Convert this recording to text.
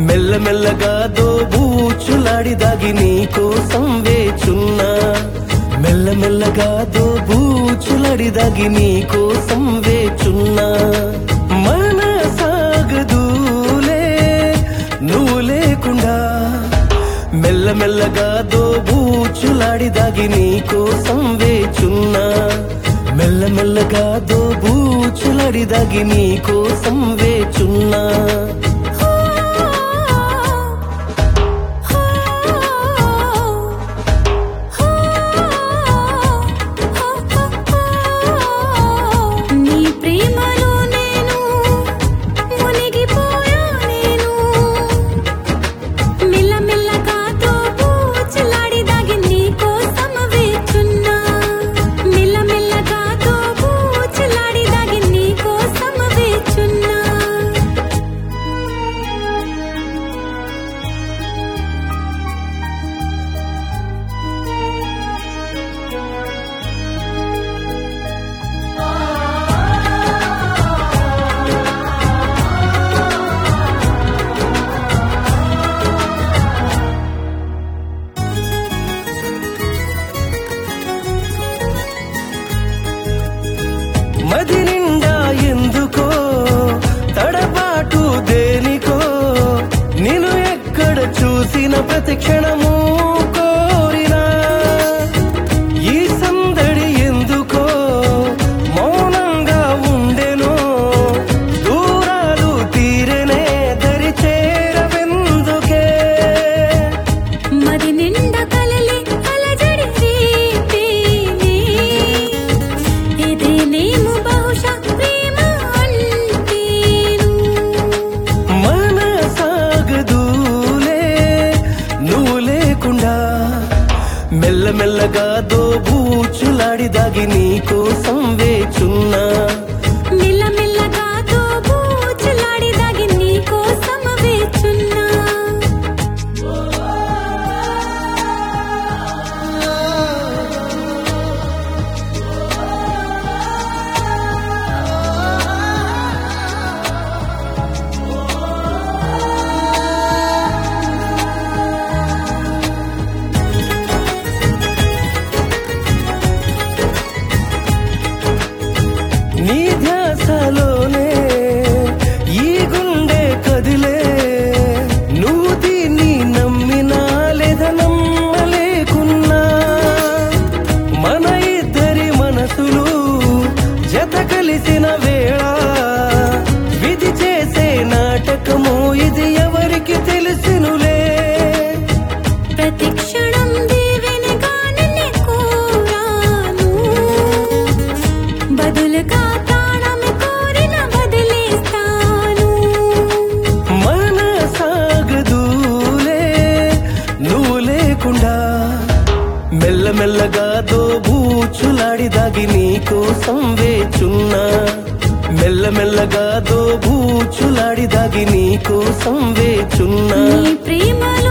మెల్లమెల్లగా దోబూచులాడి దాగి నీ కోసం వేచున్నా మెల్లమెల్లగా దోబూచులాడి దాగి నీ కోసం వేచున్నా మన సాగదూలే నువ్వు లేకుండా మెల్లమెల్లగా దోబూచులాడి దాగి నీ కోసం వేచున్నా మెల్లమెల్లగా దోబూచులాడి దాగి నీ కోసం వేచున్నా నీ ప్రేమలో నేను మునిగిపోయా నేను మెల్లమెల్లగా దోబూచులాడి దాగి నీ కోసం వేచున్నా మెల్లమెల్లగా దోబూచులాడి దాగి నీ కోసం వేచున్నా మది నిండా ఎందుకో తడబాటు దేనికో నేను ఎక్కడ చూసిన ప్రతి క్షణము కోరినా ఈ సందడి ఎందుకో మౌనంగా ఉండెనో దూరాలు తీరనే దరి చేరవెందుకే మది నిండా కలలే అలజడి రేపేనే ఇదేనేమో బహుశా ప్రేమ అంటేను మన సాగదూలే నువ్వు లేకుండా మెల్లమెల్లగా దోబూచులాడి దాగి నీ కోసం వేచున్నా మెల్లమెల్లగా దోబూచులాడి దాగి నీ కోసం వేచున్నా నీ ధ్యాసలోనే ఈ గుండె కదిలే నువ్వు దీన్ని నమ్మినా లేదా నమ్మలేకున్నా మన ఇద్దరి మనసులు జత కలిసిన వేళ విధి చేసే నాటకము ఇది ఎవరికి తెలిసినులే ప్రతి క్షణం దీవెనగానే నీ కోరాను బదులుగా తాళం కోరిన బదిలేస్తాను మన సాగదూలే నువ్వు లేకుండా మెల్లమెల్లగా దోబూచులాడి దాగి నీ కోసం వేచున్నా మెల్లమెల్లగా దోబూచులాడి దాగి నీ కోసం వేచున్నా నీ ప్రేమలో